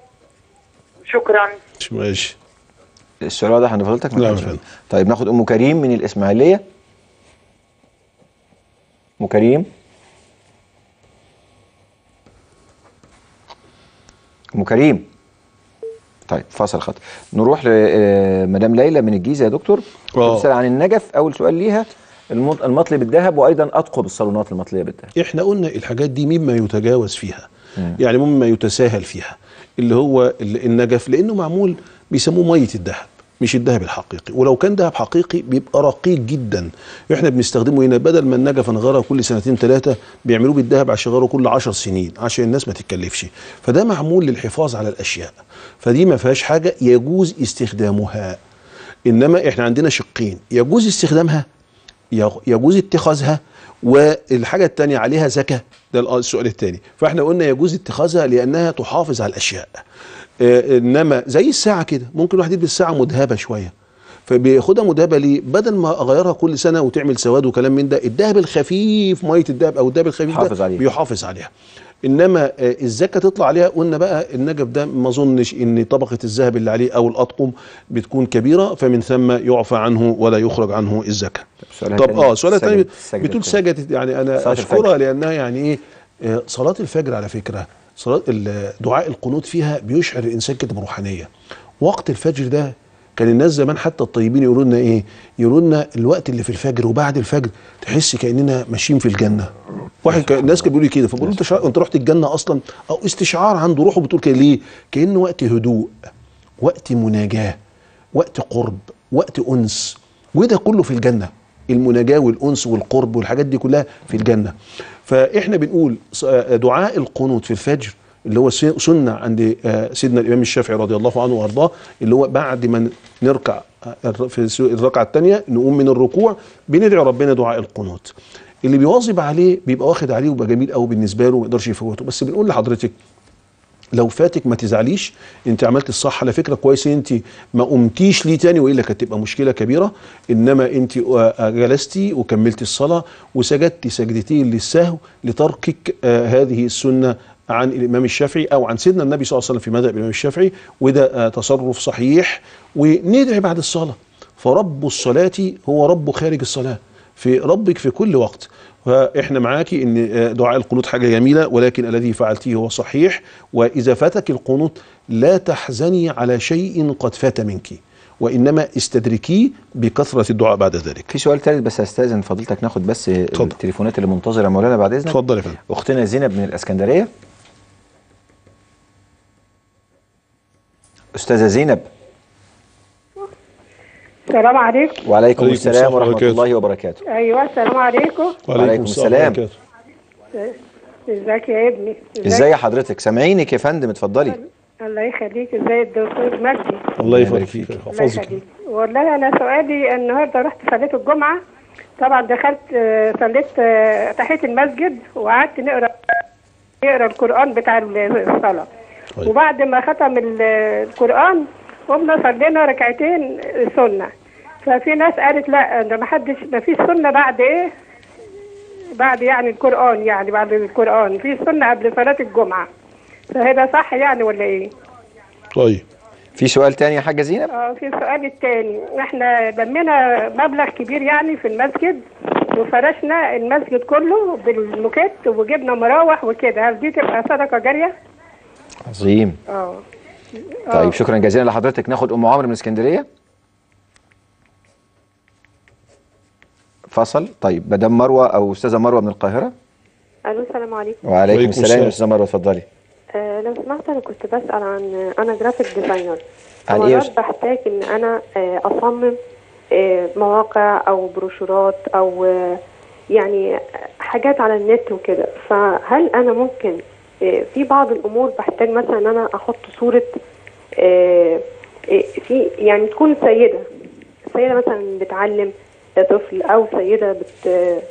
H: شكرا
B: مش ماشي
A: السؤال واضح عند فضيلتك
B: نعم يا
A: كانش
B: فندم.
A: واضح. طيب ناخد ام كريم من الاسماعيليه ام كريم ام كريم طيب فاصل خط نروح لمدام ليلى من الجيزه يا دكتور
B: آه.
A: بتسال عن النجف اول سؤال ليها المط- المطلي بالذهب وايضا اثقب الصالونات المطليه بالذهب
B: احنا قلنا الحاجات دي مما يتجاوز فيها يعني مما يتساهل فيها اللي هو ال- النجف لانه معمول بيسموه ميه الذهب مش الذهب الحقيقي ولو كان ذهب حقيقي بيبقى رقيق جدا احنا بنستخدمه هنا بدل ما النجف نغيرها كل سنتين ثلاثه بيعملوه بالذهب عشان يغيروا كل عشر سنين عشان الناس ما تتكلفش فده معمول للحفاظ على الاشياء فدي ما فيهاش حاجه يجوز استخدامها انما احنا عندنا شقين يجوز استخدامها يغ- يجوز اتخاذها والحاجة التانية عليها زكاة ده الآ- السؤال التاني فاحنا قلنا يجوز اتخاذها لأنها تحافظ على الأشياء آه، إنما زي الساعة كده ممكن واحد يلبس ساعة مذهبة شوية فبياخدها مذهبة ليه؟ بدل ما اغيرها كل سنه وتعمل سواد وكلام من ده، الذهب الخفيف ميه الذهب او الذهب الخفيف
A: يحافظ
B: ده
A: عليها.
B: بيحافظ عليها. انما آه، الزكاه تطلع عليها قلنا بقى النجف ده ما اظنش ان طبقه الذهب اللي عليه او الاطقم بتكون كبيره فمن ثم يعفى عنه ولا يخرج عنه الزكاه.
A: سؤالها
B: طب
A: التاني
B: اه سؤالها
A: سجد-
B: الثاني
A: سجد
B: بتقول
A: التاني.
B: سجدت يعني انا
A: صلاة
B: اشكرها
A: الفجر.
B: لانها يعني ايه آه، صلاه الفجر على فكره صلاه ال- دعاء القنوت فيها بيشعر الانسان كده بروحانيه. وقت الفجر ده كان الناس زمان حتى الطيبين يقولوا لنا ايه؟ يقولوا لنا الوقت اللي في الفجر وبعد الفجر تحس كاننا ماشيين في الجنه. واحد كان الناس كانوا بيقولوا لي كده فبقول له انت شا... انت رحت الجنه اصلا او استشعار عنده روحه بتقول كده ليه؟ كانه وقت هدوء وقت مناجاه وقت قرب وقت انس وده كله في الجنه المناجاه والانس والقرب والحاجات دي كلها في الجنه فاحنا بنقول ص- دعاء القنوت في الفجر اللي هو س- سنه عند آه، سيدنا الامام الشافعي رضي الله عنه وارضاه اللي هو بعد ما نركع آه، الر- في الس- الركعه الثانيه نقوم من الركوع بندعي ربنا دعاء القنوت اللي بيواظب عليه بيبقى واخد عليه ويبقى جميل قوي بالنسبه له وما يقدرش يفوته بس بنقول لحضرتك لو فاتك ما تزعليش انت عملت الصح على فكره كويس ان انت ما قمتيش ليه تاني والا كانت تبقى مشكله كبيره انما انت آه، جلستي وكملتي الصلاه وسجدتي سجدتين للسهو لتركك آه، هذه السنه عن الامام الشافعي او عن سيدنا النبي صلى الله عليه وسلم في مذهب الامام الشافعي وده آه، تصرف صحيح وندعي بعد الصلاه فرب الصلاه هو رب خارج الصلاه في ربك في كل وقت فاحنا معاكي ان آه، دعاء القنوت حاجه جميله ولكن الذي فعلتيه هو صحيح واذا فاتك القنوت لا تحزني على شيء قد فات منك وانما استدركيه بكثره الدعاء بعد ذلك
A: في سؤال ثالث بس استاذن فضيلتك ناخد بس
B: اتفضل.
A: التليفونات اللي منتظره يا مولانا بعد اذنك
B: اتفضل يا فندم
A: اختنا زينب من الاسكندريه استاذه زينب
I: السلام عليكم
A: وعليكم
B: عليكم
A: السلام
B: السلام
A: ورحمه
B: وبركاته.
A: الله وبركاته
I: ايوه السلام عليكم
A: وعليكم السلام.
B: وبركاته.
I: ازيك يا ابني
A: ازاي حضرتك سامعينك يا فندم اتفضلي
I: الله يخليك ازاي الدكتور مجدي
B: الله يبارك
A: يبارك
B: فيك
A: فيك.
I: الله
B: يحفظك
I: يخليك والله انا سؤالي النهارده رحت صليت الجمعه طبعا دخلت آه، صليت آه، تحيه المسجد وقعدت نقرا نقرا القران بتاع الصلاه
B: طيب.
I: وبعد ما ختم ال- القران قمنا صلينا ركعتين سنه ففي ناس قالت لا ده ما حدش ما فيش سنه بعد ايه بعد يعني القران يعني بعد القران في سنه قبل صلاه الجمعه فهذا صح يعني ولا ايه؟
B: طيب
A: في سؤال تاني يا حاجه زينب
I: اه في السؤال الثاني احنا لمينا مبلغ كبير يعني في المسجد وفرشنا المسجد كله بالموكيت وجبنا مراوح وكده هل دي تبقى صدقه جاريه؟
A: عظيم
I: اه
A: طيب شكرا جزيلا لحضرتك ناخد ام عمرو من اسكندريه فصل طيب مدام مروه او استاذه مروه من القاهره
F: الو السلام عليكم
A: وعليكم
B: وعليكم
A: السلام
B: السلام.
A: يا استاذه مروه اتفضلي
F: آه لو سمحت انا كنت بسال عن انا جرافيك ديزاينر
A: عن إيه يا
F: مرات
A: أستاذ؟
F: بحتاج ان انا آه اصمم آه مواقع او بروشورات او آه يعني حاجات على النت وكده فهل انا ممكن آه في بعض الامور بحتاج مثلا ان انا احط صوره آه آه في يعني تكون سيده سيده مثلا بتعلم طفل او سيده بت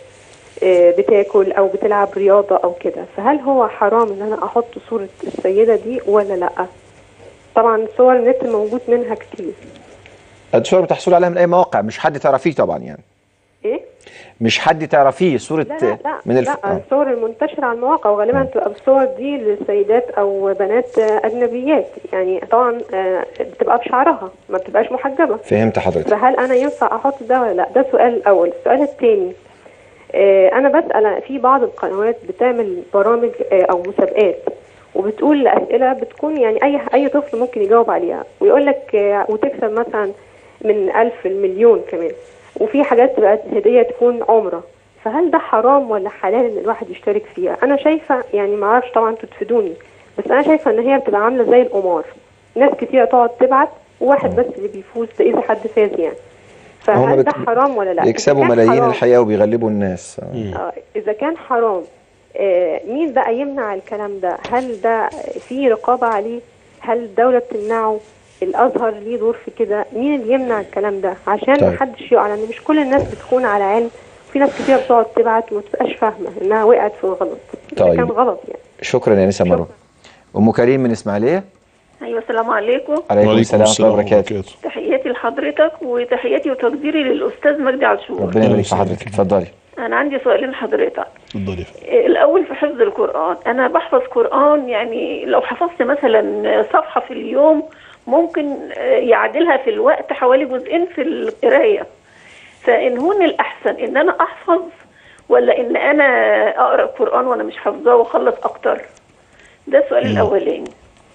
F: آه، بتاكل او بتلعب رياضه او كده فهل هو حرام ان انا احط صوره السيده دي ولا لا طبعا صور النت موجود منها كتير
A: الصور بتحصل عليها من اي مواقع مش حد تعرفيه طبعا يعني
F: ايه
A: مش حد تعرفيه صوره
F: لا لا لا
A: من الف...
F: لا
A: آه.
F: الصور المنتشره على المواقع وغالبا بتبقى الصور دي لسيدات او بنات آه، اجنبيات يعني طبعا آه، بتبقى بشعرها ما بتبقاش محجبه
A: فهمت حضرتك
F: فهل انا ينفع احط ده ولا لا ده السؤال الاول السؤال الثاني آه انا بسال في بعض القنوات بتعمل برامج آه او مسابقات وبتقول اسئله بتكون يعني اي اي طفل ممكن يجاوب عليها ويقول لك آه وتكسب مثلا من ألف المليون كمان وفي حاجات تبقى هديه تكون عمره فهل ده حرام ولا حلال ان الواحد يشترك فيها انا شايفه يعني ما اعرفش طبعا انتوا تفيدوني بس انا شايفه ان هي بتبقى عامله زي القمار ناس كتير تقعد تبعت وواحد بس اللي بيفوز ده اذا حد فاز يعني
A: هما
F: فهل ده
A: بت-
F: حرام ولا لا
A: بيكسبوا
F: إذا كان
A: ملايين
F: حرام-
A: الحقيقه وبيغلبوا الناس آه.
F: آه، اذا كان حرام آه، مين بقى يمنع الكلام ده هل ده في رقابه عليه هل الدوله بتمنعه الازهر ليه دور في كده مين اللي يمنع الكلام ده عشان
A: طيب.
F: محدش يقع لان مش كل الناس بتكون على علم في ناس كتير بتقعد تبعت وما تبقاش فاهمه انها وقعت في الغلط ده
A: طيب.
F: كان غلط يعني
A: شكرا يا نسا مروه ام كريم من اسماعيليه
J: ايوه السلام عليكم
A: عليكم السلام ورحمه الله وبركاته
J: تحياتي لحضرتك وتحياتي وتقديري للاستاذ مجدي عاشور
A: ربنا يبارك في حضرتك اتفضلي
J: انا عندي سؤالين لحضرتك
B: اتفضلي
J: الاول في حفظ القران انا بحفظ قران يعني لو حفظت مثلا صفحه في اليوم ممكن آه، يعادلها في الوقت حوالي جزئين في القرايه فان هون الاحسن ان انا احفظ ولا ان انا اقرا القران وانا مش حافظاه واخلص اكتر ده السؤال الاولاني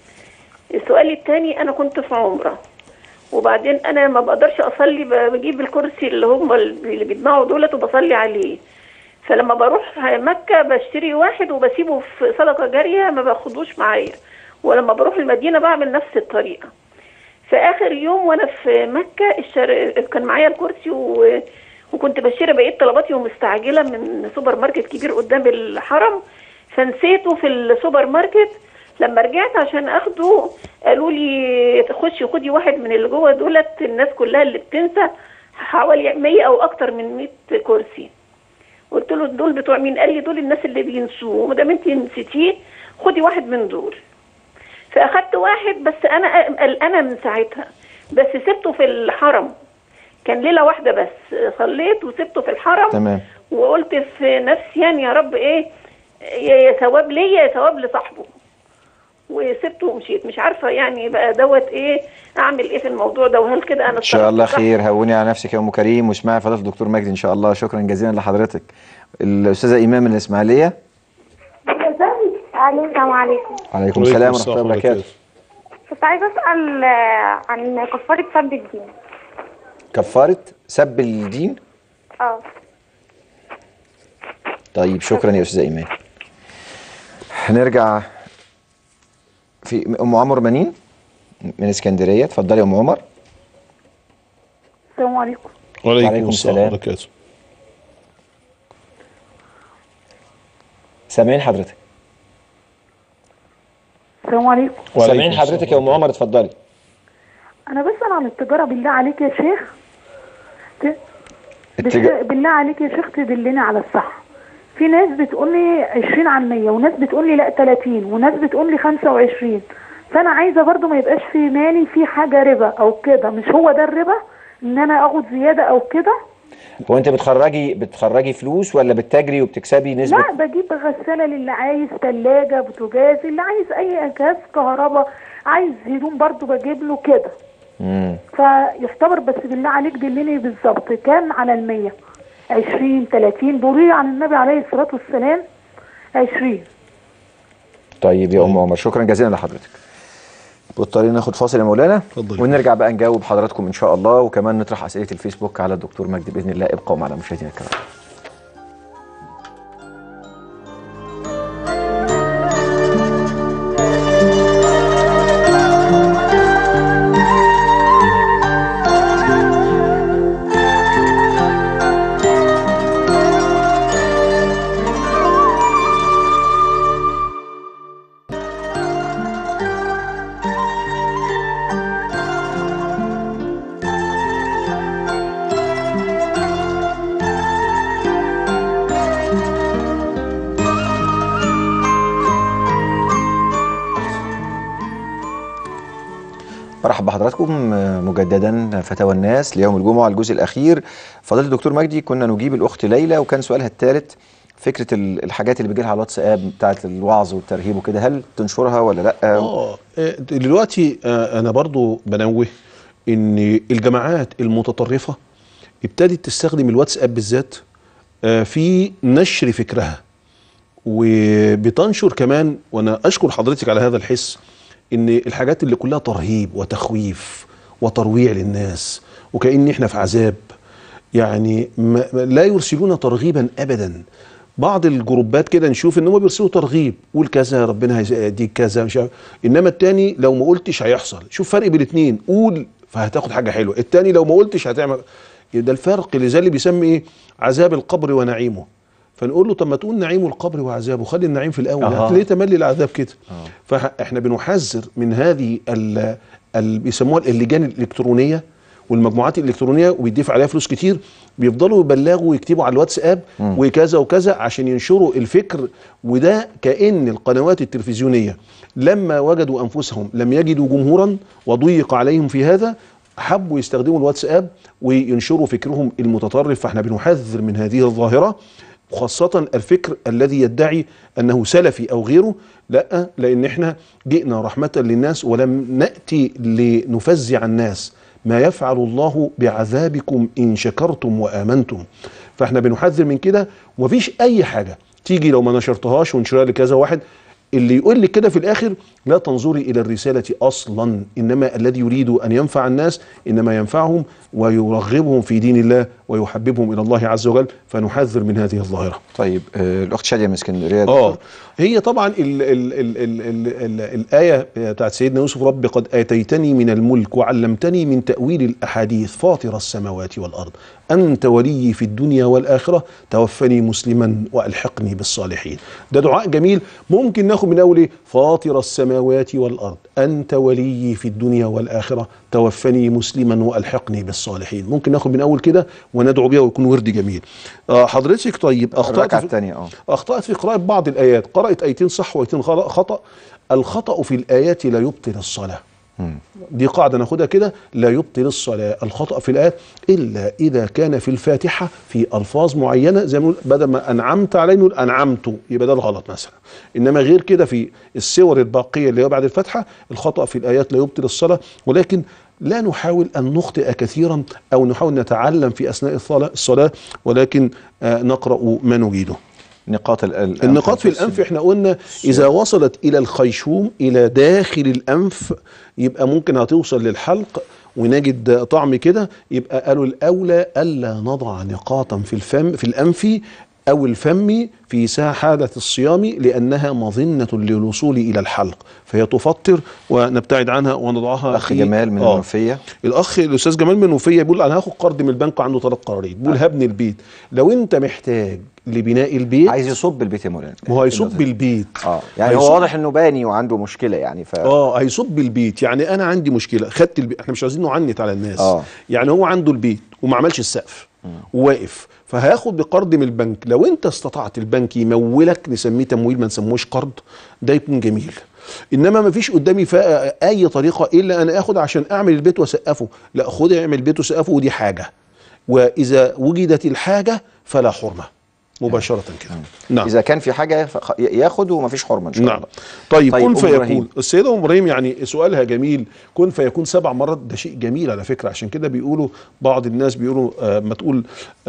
J: السؤال الثاني انا كنت في عمره وبعدين انا ما بقدرش اصلي ب- بجيب الكرسي اللي هم اللي بيجمعوا دولت وبصلي عليه فلما بروح مكة بشتري واحد وبسيبه في صدقة جارية ما باخدوش معايا ولما بروح المدينة بعمل نفس الطريقة في آخر يوم وأنا في مكة الشر... كان معايا الكرسي و... وكنت بشتري بقية طلباتي ومستعجلة من سوبر ماركت كبير قدام الحرم فنسيته في السوبر ماركت لما رجعت عشان اخده قالوا لي خشي خدي واحد من اللي جوه دولت الناس كلها اللي بتنسى حوالي 100 او اكتر من 100 كرسي قلت له دول بتوع مين قال لي دول الناس اللي بينسوه وما دام انت نسيتيه خدي واحد من دول فاخدت واحد بس انا قلقانه من ساعتها بس سبته في الحرم كان ليله واحده بس صليت وسبته في الحرم
A: تمام
J: وقلت في نفسي يعني يا رب ايه يا يا ثواب ليا يا ثواب لصاحبه وسبته ومشيت مش عارفه يعني بقى دوت ايه اعمل ايه في الموضوع ده وهل كده انا
A: ان شاء الله
J: اتصرفت صح؟
A: خير هوني على نفسك يا ام كريم واسمعي فضيله الدكتور مجدي ان شاء الله شكرا جزيلا لحضرتك الاستاذه ايمان من الاسماعيليه
K: السلام عليكم
A: وعليكم السلام ورحمه الله وبركاته
K: كنت عايزه اسال آه، عن كفاره سب الدين
A: كفاره سب الدين
K: اه
A: طيب شكرا يا استاذه ايمان هنرجع في ام عمر منين من اسكندريه اتفضلي يا ام عمر
K: السلام عليكم
B: وعليكم,
A: وعليكم
B: السلام
A: السلام.
B: وبركاته
A: سامعين حضرتك
K: السلام عليكم
A: سامعين حضرتك يا ام عمر اتفضلي
K: انا بسال عن التجاره بالله عليك يا شيخ ت-
A: التج-
K: بش- بالله عليك يا شيخ تدلني على الصح في ناس بتقول لي 20 على 100 وناس بتقول لي لا 30 وناس بتقول لي 25 فانا عايزه برضو ما يبقاش في مالي في حاجه ربا او كده مش هو ده الربا ان انا اخد زياده او كده
A: هو انت بتخرجي بتخرجي فلوس ولا بتتاجري وبتكسبي نسبه
K: لا بجيب غسالة للي عايز تلاجة بوتاجاز اللي عايز أي جهاز كهرباء عايز هدوم برضو بجيب له كده
A: مم.
K: فيعتبر بس بالله عليك دلني بالظبط كام على المية عشرين تلاتين بوري عن النبي عليه الصلاة والسلام عشرين
A: طيب يا ام عمر شكرا جزيلا لحضرتك مضطرين ناخد فاصل يا مولانا ونرجع بقى نجاوب حضراتكم ان شاء الله وكمان نطرح اسئله الفيسبوك على الدكتور مجدي باذن الله ابقوا معنا مشاهدينا الكرام مرحبا بحضراتكم مجددا فتاوى الناس ليوم الجمعه الجزء الاخير فضيله الدكتور مجدي كنا نجيب الاخت ليلى وكان سؤالها الثالث فكره ال- الحاجات اللي بيجي لها على الواتساب بتاعت الوعظ والترهيب وكده هل تنشرها ولا لا
B: اه آه، دلوقتي آه، انا برضو بنوه ان الجماعات المتطرفه ابتدت تستخدم الواتساب بالذات آه، في نشر فكرها وبتنشر كمان وانا اشكر حضرتك على هذا الحس ان الحاجات اللي كلها ترهيب وتخويف وترويع للناس وكأن احنا في عذاب يعني ما ما- لا يرسلون ترغيبا ابدا بعض الجروبات كده نشوف ان هم بيرسلوا ترغيب قول كذا ربنا هيديك كذا مش عارف انما التاني لو ما قلتش هيحصل شوف فرق بين الاثنين قول فهتاخد حاجه حلوه التاني لو ما قلتش هتعمل ده الفرق اللي زي اللي بيسمي ايه عذاب القبر ونعيمه فنقول له طب ما تقول نعيم القبر وعذابه خلي النعيم في الاول
A: أها.
B: هتلاقيه تملي العذاب كده فاحنا بنحذر من هذه ال ال بيسموها اللجان الالكترونيه والمجموعات الالكترونيه وبيدفع عليها فلوس كتير بيفضلوا يبلغوا ويكتبوا على الواتساب
A: مم.
B: وكذا وكذا عشان ينشروا الفكر وده كأن القنوات التلفزيونيه لما وجدوا انفسهم لم يجدوا جمهورا وضيق عليهم في هذا حبوا يستخدموا الواتساب وينشروا فكرهم المتطرف فاحنا بنحذر من هذه الظاهره خاصة الفكر الذي يدعي أنه سلفي أو غيره لا لأن احنا جئنا رحمة للناس ولم نأتي لنفزع الناس ما يفعل الله بعذابكم إن شكرتم وآمنتم فاحنا بنحذر من كده ومفيش أي حاجة تيجي لو ما نشرتهاش ونشرها لكذا واحد اللي يقول لك كده في الآخر لا تنظري إلى الرسالة أصلا إنما الذي يريد أن ينفع الناس إنما ينفعهم ويرغبهم في دين الله ويحببهم الى الله عز وجل فنحذر من هذه الظاهره
A: طيب آه، الاخت شاديه من اسكندريه يا
B: اه
A: دكتور.
B: هي طبعا ال ال ال ال ال ال الايه بتاعت سيدنا يوسف رب قد اتيتني من الملك وعلمتني من تاويل الاحاديث فاطر السماوات والارض انت ولي في الدنيا والاخره توفني مسلما والحقني بالصالحين ده دعاء جميل ممكن ناخد من اول ايه فاطر السماوات والارض انت ولي في الدنيا والاخره توفني مسلما والحقني بالصالحين ممكن ناخد من اول كده وندعو بها ويكون ورد جميل آه حضرتك طيب اخطات
A: الركعه
B: في-
A: الثانيه اه
B: أخطأت في قراءة بعض الآيات قرأت آيتين صح وآيتين غلط- خطأ الخطأ في الآيات لا يبطل الصلاة دي قاعدة ناخدها كده لا يبطل الصلاة الخطأ في الآيات إلا إذا كان في الفاتحة في ألفاظ معينة زي ما نقول بدل ما أنعمت عليه نقول أنعمت يبقى ده الغلط مثلا إنما غير كده في السور الباقية اللي هي بعد الفاتحة الخطأ في الآيات لا يبطل الصلاة ولكن لا نحاول أن نخطئ كثيرا أو نحاول نتعلم في أثناء الصلاة- الصلاة ولكن آه، نقرأ ما نريده
A: نقاط ال- الأنف
B: النقاط في الانف احنا قلنا اذا وصلت الى الخيشوم الى داخل الانف يبقى ممكن هتوصل للحلق ونجد طعم كده يبقى قالوا الاولى الا نضع نقاطا في الفم في الانف او الفم في ساعة حالة الصيام لأنها مظنة للوصول إلى الحلق فهي تفطر ونبتعد عنها ونضعها
A: اخ
B: في-
A: جمال من
B: آه.
A: المنوفيه
B: الاخ الاستاذ جمال من المنوفيه بيقول انا هاخد قرض من البنك عنده ثلاث قراريط بيقول هبني البيت لو انت محتاج لبناء البيت
A: عايز يصب البيت يا مولانا
B: ما هو هيصب البيت
A: اه يعني
B: هيصب-
A: هو واضح انه باني وعنده مشكله يعني ف
B: اه هيصب البيت يعني انا عندي مشكله خدت البيت احنا مش عايزين نعنت على الناس
A: آه.
B: يعني هو عنده البيت وما عملش السقف وواقف فهياخد بقرض من البنك لو انت استطعت البنك يمولك نسميه تمويل ما نسموش قرض ده يكون جميل انما ما فيش قدامي فا- اي طريقه الا انا اخد عشان اعمل البيت واسقفه لا خد اعمل البيت وسقفه ودي حاجه واذا وجدت الحاجه فلا حرمه مباشره كده نعم
A: اذا كان في حاجه فخ- ياخد ومفيش حرمه ان شاء
B: نعم
A: الله
B: طيب,
A: طيب،
B: كن
A: أم
B: فيكون
A: إبراهيم.
B: السيده ام ابراهيم يعني سؤالها جميل كن فيكون سبع مرات ده شيء جميل على فكره عشان كده بيقولوا بعض الناس بيقولوا آه ما تقول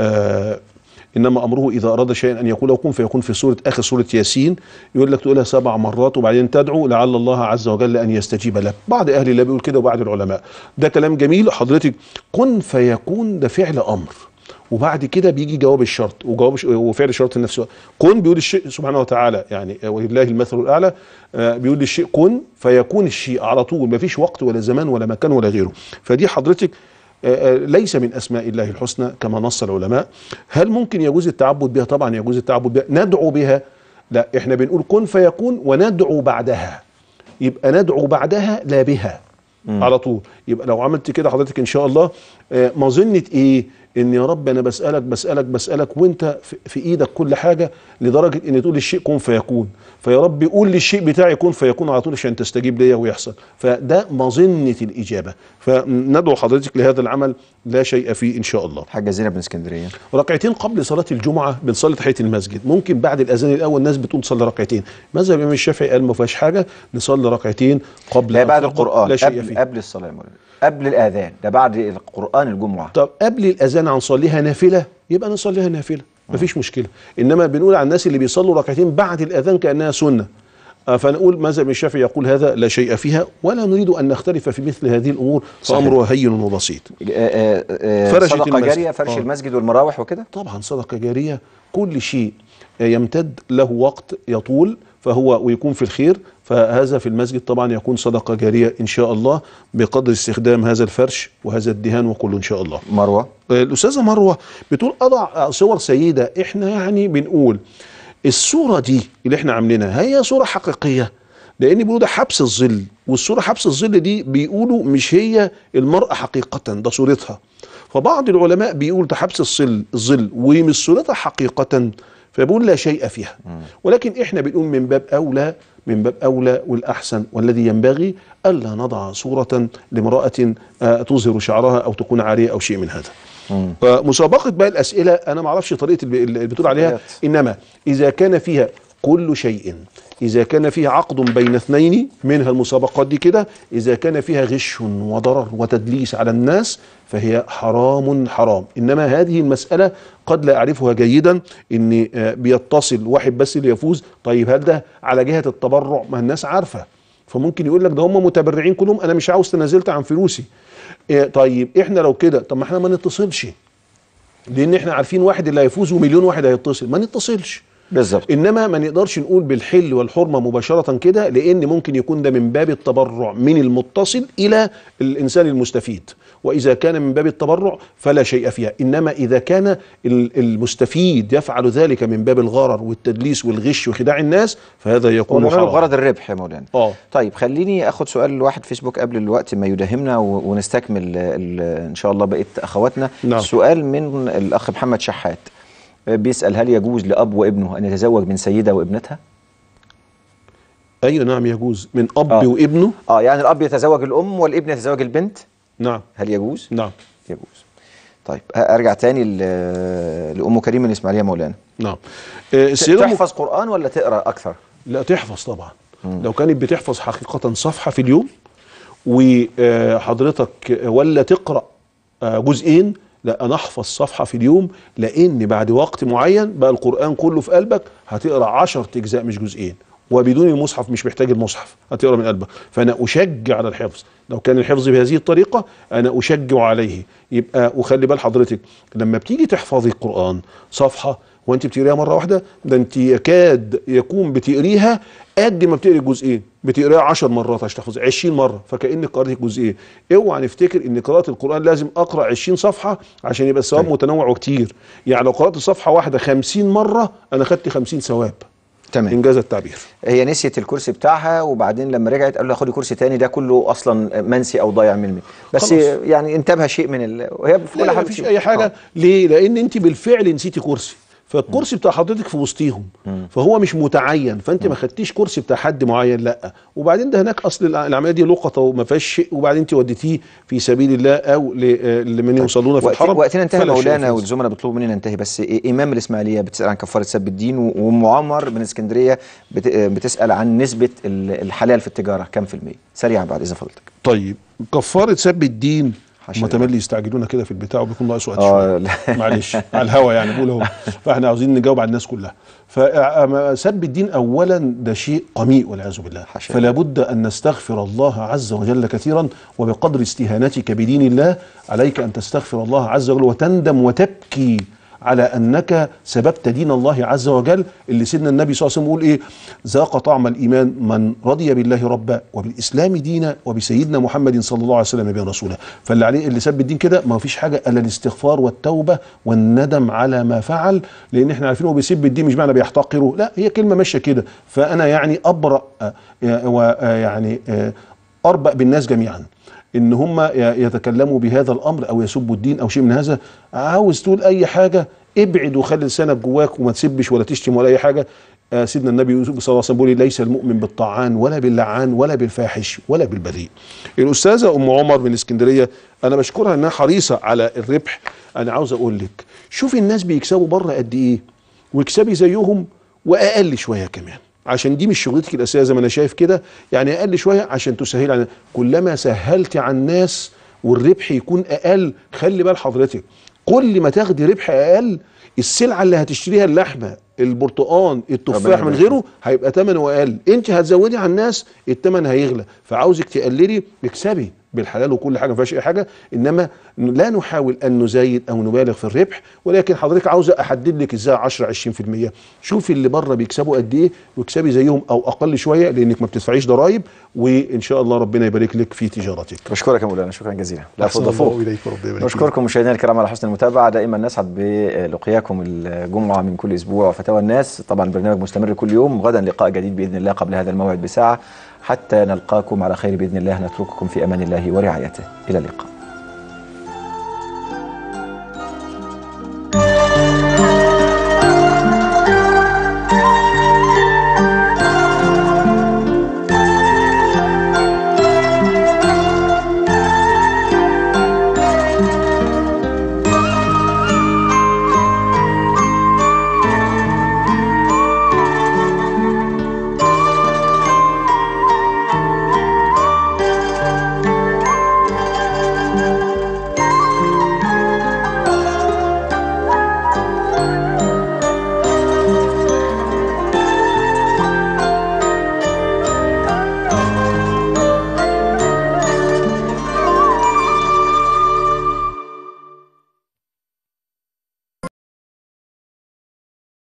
B: آه انما امره اذا اراد شيئا ان يقوله كن فيكون في سوره اخر سوره ياسين يقول لك تقولها سبع مرات وبعدين تدعو لعل الله عز وجل ان يستجيب لك بعض اهل الله بيقول كده وبعض العلماء ده كلام جميل حضرتك كن فيكون ده فعل امر وبعد كده بيجي جواب الشرط وجواب ش- وفعل الشرط النفسي كن بيقول الشيء سبحانه وتعالى يعني ولله المثل الاعلى آه، بيقول للشيء كن فيكون الشيء على طول ما فيش وقت ولا زمان ولا مكان ولا غيره فدي حضرتك آه، آه، ليس من اسماء الله الحسنى كما نص العلماء هل ممكن يجوز التعبد بها طبعا يجوز التعبد بها ندعو بها لا احنا بنقول كن فيكون وندعو بعدها يبقى ندعو بعدها لا بها على طول يبقى لو عملت كده حضرتك ان شاء الله آه، مظنه ايه ان يا رب انا بسالك بسالك بسالك وانت في- في ايدك كل حاجه لدرجه ان تقول الشيء كن فيكون فيا رب قول للشيء بتاعي كن فيكون على طول عشان تستجيب ليا ويحصل فده مظنه الاجابه فندعو حضرتك لهذا العمل لا شيء فيه ان شاء الله
A: حاجه زينب من اسكندريه
B: ركعتين قبل صلاة الجمعة بنصلي تحية المسجد ممكن بعد الأذان الأول الناس بتقوم تصلي ركعتين مذهب الإمام الشافعي قال ما فيهاش حاجة نصلي ركعتين قبل
A: لا بعد
B: الخطبة،
A: القران
B: لا شيء
A: قبل
B: فيه
A: قبل الصلاه يا مولانا قبل الاذان ده بعد القران الجمعه
B: طب قبل الأذان هنصليها نافلة يبقى نصليها نافلة مفيش مشكلة إنما بنقول على الناس اللي بيصلوا ركعتين بعد الأذان كأنها سنة آه، فنقول مذهب الشافعي يقول هذا لا شيء فيها ولا نريد أن نختلف في مثل هذه الأمور
A: صحيح.
B: فأمره هين وبسيط
A: آه، آه، آه،
B: فرشة
A: صدقه
B: المسجد.
A: جاريه فرش
B: آه.
A: المسجد والمراوح وكده
B: طبعا صدقة جارية كل شيء يمتد له وقت يطول فهو ويكون في الخير فهذا في المسجد طبعا يكون صدقة جارية إن شاء الله بقدر استخدام هذا الفرش وهذا الدهان وكله إن شاء الله
A: مروه
B: الأستاذة مروة بتقول أضع صور سيدة إحنا يعني بنقول الصورة دي اللي إحنا عاملينها هي صورة حقيقية لأن بيقولوا ده حبس الظل والصورة حبس الظل دي بيقولوا مش هي المرأة حقيقة ده صورتها فبعض العلماء بيقول ده حبس الظل الظل ومش صورتها حقيقة فبيقول لا شيء فيها ولكن احنا بنقول من باب اولى من باب اولى والاحسن والذي ينبغي الا نضع صوره لامراه آه، تظهر شعرها او تكون عاريه او شيء من هذا. فمسابقه بقى الاسئله انا ما اعرفش طريقه الب- اللي بتقول عليها انما اذا كان فيها كل شيء إذا كان فيها عقد بين اثنين منها المسابقات دي كده إذا كان فيها غش وضرر وتدليس على الناس فهي حرام حرام إنما هذه المسألة قد لا أعرفها جيدا إن آه، بيتصل واحد بس اللي يفوز طيب هل ده على جهة التبرع ما الناس عارفة فممكن يقول لك ده هم متبرعين كلهم أنا مش عاوز تنازلت عن فلوسي إيه طيب إحنا لو كده طب ما إحنا ما نتصلش لان احنا عارفين واحد اللي هيفوز ومليون واحد هيتصل ما نتصلش
A: بالظبط
B: انما ما نقدرش نقول بالحل والحرمه مباشره كده لان ممكن يكون ده من باب التبرع من المتصل الى الانسان المستفيد واذا كان من باب التبرع فلا شيء فيها انما اذا كان ال- المستفيد يفعل ذلك من باب الغرر والتدليس والغش وخداع الناس فهذا يكون
A: ونعمله
B: حرام
A: بغرض الربح يا مولانا
B: اه
A: طيب خليني اخد سؤال واحد فيسبوك قبل الوقت ما يداهمنا و- ونستكمل ال- ان شاء الله بقيه اخواتنا
B: نعم.
A: سؤال من الاخ محمد شحات بيسال هل يجوز لاب وابنه ان يتزوج من سيده وابنتها
B: ايوه نعم يجوز من اب
A: آه.
B: وابنه
A: اه يعني الاب يتزوج الام والابن يتزوج البنت
B: نعم
A: هل يجوز
B: نعم
A: يجوز طيب ه- ارجع تاني ل- لام كريم من الاسماعيليه مولانا
B: نعم آه، السيدة أم-
A: تحفظ قران ولا تقرا اكثر
B: لا تحفظ طبعا لو كانت بتحفظ حقيقة صفحة في اليوم وحضرتك ولا تقرأ آه، جزئين لا انا احفظ صفحة في اليوم لان بعد وقت معين بقى القرآن كله في قلبك هتقرأ عشر اجزاء مش جزئين وبدون المصحف مش محتاج المصحف هتقرا من قلبك فانا اشجع على الحفظ لو كان الحفظ بهذه الطريقه انا اشجع عليه يبقى وخلي بال حضرتك لما بتيجي تحفظي القران صفحه وانت بتقريها مره واحده ده انت يكاد يكون بتقريها قد ما بتقري الجزئين بتقريها 10 مرات عشان تحفظ 20 مره فكانك قريت الجزئين اوعى نفتكر ان قراءه القران لازم اقرا 20 صفحه عشان يبقى الثواب متنوع وكتير يعني لو قرات صفحه واحده 50 مره انا خدت 50 ثواب
A: تمام
B: انجاز التعبير
A: هي نسيت الكرسي بتاعها وبعدين لما رجعت قالوا لها خدي كرسي تاني ده كله اصلا منسي او ضايع مني بس
B: خلاص.
A: يعني انتبه شيء من ال... وهي في كل
B: لا
A: حاجه
B: مفيش اي حاجه ليه لان انت بالفعل نسيتي كرسي فالكرسي بتاع حضرتك في وسطيهم فهو مش متعين فانت ما خدتيش كرسي بتاع حد معين لا وبعدين ده هناك اصل الع- العمليه دي لقطه وما فيهاش شيء وبعدين انت وديتيه في سبيل الله او ل- آه، لمن يوصلون في
A: وقت
B: الحرم
A: وقتنا انتهى
B: فلا شيء
A: مولانا
B: فيه.
A: والزملاء بيطلبوا مننا ننتهي بس إيه- امام الاسماعيليه بتسال عن كفاره سب الدين و- وام عمر من اسكندريه بت... بتسال عن نسبه ال- الحلال في التجاره كام في الميه سريعا بعد اذن فضلتك
B: طيب كفاره سب الدين
A: حاشا
B: هم تملي يستعجلونا كده في البتاع وبيكون ناقص وقت
A: اه
B: شويه
A: لا.
B: معلش على الهوا يعني بقول اهو فاحنا عاوزين نجاوب على الناس كلها فسب الدين اولا ده شيء قميء والعياذ بالله
A: حاشا.
B: فلا بد ان نستغفر الله عز وجل كثيرا وبقدر استهانتك بدين الله عليك ان تستغفر الله عز وجل وتندم وتبكي على انك سببت دين الله عز وجل اللي سيدنا النبي صلى الله عليه وسلم يقول ايه ذاق طعم الايمان من رضي بالله ربا وبالاسلام دينا وبسيدنا محمد صلى الله عليه وسلم نبيا رسولا فاللي عليه اللي سب الدين كده ما فيش حاجه الا الاستغفار والتوبه والندم على ما فعل لان احنا عارفين هو بيسب الدين مش معنى بيحتقره لا هي كلمه ماشيه كده فانا يعني ابرا آه، ويعني آه، اربأ بالناس جميعا ان هم ي- يتكلموا بهذا الامر او يسبوا الدين او شيء من هذا عاوز تقول اي حاجه ابعد وخلي لسانك جواك وما تسبش ولا تشتم ولا اي حاجه آه، سيدنا النبي صلى الله عليه وسلم بيقول ليس المؤمن بالطعان ولا باللعان ولا بالفاحش ولا بالبذيء. الاستاذه ام عمر من اسكندريه انا بشكرها انها حريصه على الربح انا عاوز اقول لك شوفي الناس بيكسبوا بره قد ايه واكسبي زيهم واقل شويه كمان عشان دي مش شغلتك الاساسيه زي ما انا شايف كده يعني اقل شويه عشان تسهل على كلما سهلت على الناس والربح يكون اقل خلي بال حضرتك كل ما تاخدي ربح اقل السلعه اللي هتشتريها اللحمه البرتقان التفاح
A: ربنا
B: من
A: يبارك
B: غيره هيبقى ثمنه اقل انت هتزودي على الناس الثمن هيغلى فعاوزك تقللي اكسبي بالحلال وكل حاجه ما فيهاش اي حاجه انما لا نحاول ان نزايد او نبالغ في الربح ولكن حضرتك عاوزه احدد لك ازاي 10 20% شوفي اللي بره بيكسبوا قد ايه واكسبي زيهم او اقل شويه لانك ما بتدفعيش ضرائب وان شاء الله ربنا يبارك لك في تجارتك
A: بشكرك يا مولانا شكرا جزيلا لا
B: أحسن
A: فوق فوق
B: الله إليك وربنا يبارك فيك.
A: نشكركم مشاهدينا الكرام على حسن المتابعه دائما نسعد بلقياكم الجمعه من كل اسبوع وفتاوى الناس طبعا برنامج مستمر كل يوم غدا لقاء جديد باذن الله قبل هذا الموعد بساعه حتى نلقاكم على خير باذن الله نترككم في امان الله ورعايته الى اللقاء